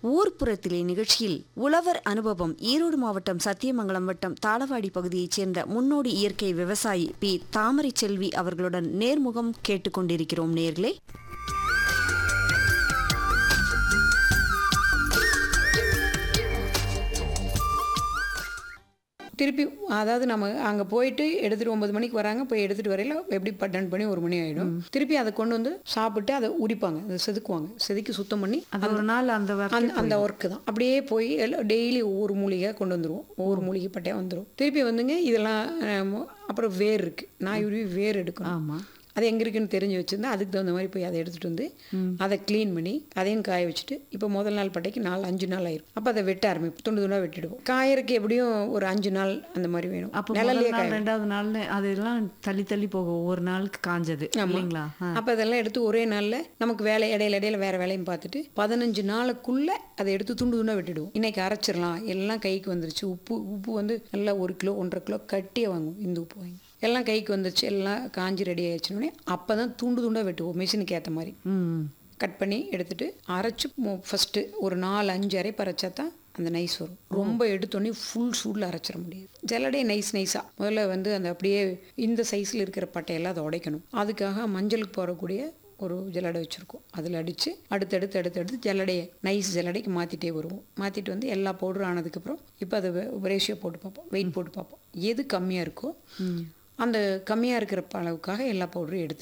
ஊர்ப்புறத்திலே நிகழ்ச்சியில் உழவர் அனுபவம் ஈரோடு மாவட்டம் சத்தியமங்கலம் வட்டம் தாளவாடி பகுதியைச் சேர்ந்த முன்னோடி இயற்கை விவசாயி பி தாமரை செல்வி அவர்களுடன் நேர்முகம் கேட்டுக்கொண்டிருக்கிறோம் நேர்களே திருப்பி அதாவது நம்ம அங்கே போயிட்டு எடுத்துட்டு ஒன்பது மணிக்கு வராங்க போய் எடுத்துட்டு வரையில எப்படி பட்டன் பண்ணி ஒரு மணி ஆகிடும் திருப்பி அதை கொண்டு வந்து சாப்பிட்டு அதை உரிப்பாங்க அதை செதுக்குவாங்க செதுக்கி சுத்தம் பண்ணி அது ஒரு நாள் அந்த அந்த அந்த ஒர்க்கு தான் அப்படியே போய் டெய்லி ஒவ்வொரு மூலிகை கொண்டு வந்துருவோம் ஒவ்வொரு மூலிகை பட்டையாக வந்துடும் திருப்பி வந்துங்க இதெல்லாம் அஹ், அப்புறம் வேர் இருக்கு நான் உருவி வேர் எடுக்கணும் ஆமா அது எங்கே இருக்குன்னு தெரிஞ்சு வச்சுருந்தா அதுக்கு தகுந்த மாதிரி போய் அதை எடுத்துகிட்டு வந்து அதை க்ளீன் பண்ணி அதையும் காய வச்சுட்டு இப்போ முதல் நாள் பட்டைக்கு நாலு அஞ்சு நாள் ஆயிரும் அப்போ அதை வெட்ட ஆரம்பிப்போம் துண்டு துண்டாக வெட்டிடுவோம் காயறதுக்கு எப்படியும் ஒரு அஞ்சு நாள் அந்த மாதிரி வேணும் அப்போ நிழல்லையே முதல் நாள் ரெண்டாவது நாள்னு அதெல்லாம் தள்ளி தள்ளி போகும் ஒவ்வொரு நாளுக்கு காஞ்சது இல்லைங்களா ஆ. அப்போ அதெல்லாம் எடுத்து ஒரே நாளில் நமக்கு வேலை இடையில இடையில வேற வேலையும் பார்த்துட்டு பதினஞ்சு நாளுக்குள்ள அதை எடுத்து துண்டு துண்டாக வெட்டிடுவோம் இன்னைக்கு அரைச்சிடலாம் எல்லாம் கைக்கு வந்துருச்சு உப்பு உப்பு வந்து நல்லா ஒரு கிலோ ஒன்றரை கிலோ கட்டியே வாங்குவோம் இந்த உப்பு வாங்கி எல்லாம் கைக்கு வந்துருச்சு எல்லாம் காஞ்சி ரெடி ஆயிடுச்சுனோடனே அப்போ தான் துண்டு துண்டாக வெட்டுவோம் மிஷினுக்கு ஏற்ற மாதிரி ம் கட் பண்ணி எடுத்துட்டு அரைச்சு ஃபஸ்ட்டு ஒரு நாலு அஞ்சு அரைப்பு அரைச்சா தான் அந்த நைஸ் வரும் ரொம்ப எடுத்தோடனே ஃபுல் சூடில் அரைச்சிட முடியாது ஜல்லடே நைஸ் நைஸாக முதல்ல வந்து அந்த அப்படியே இந்த சைஸில் இருக்கிற பட்டையெல்லாம் அதை உடைக்கணும் அதுக்காக மஞ்சளுக்கு போடக்கூடிய ஒரு ஜல்லடை வச்சுருக்கோம் அதில் அடித்து அடுத்தடுத்து அடுத்தடுத்து ஜல்லடையை நைஸ் ஜல்லடைக்கு மாற்றிட்டே வருவோம் மாற்றிட்டு வந்து எல்லா பவுடரும் ஆனதுக்கப்புறம் இப்போ அதை ரேஷியோ போட்டு பார்ப்போம் வெயிட் போட்டு பார்ப்போம் எது கம்மியாக இருக்கோ அந்த கம்மியாக இருக்கிற அளவுக்காக எல்லா பவுடரும் எடுத்து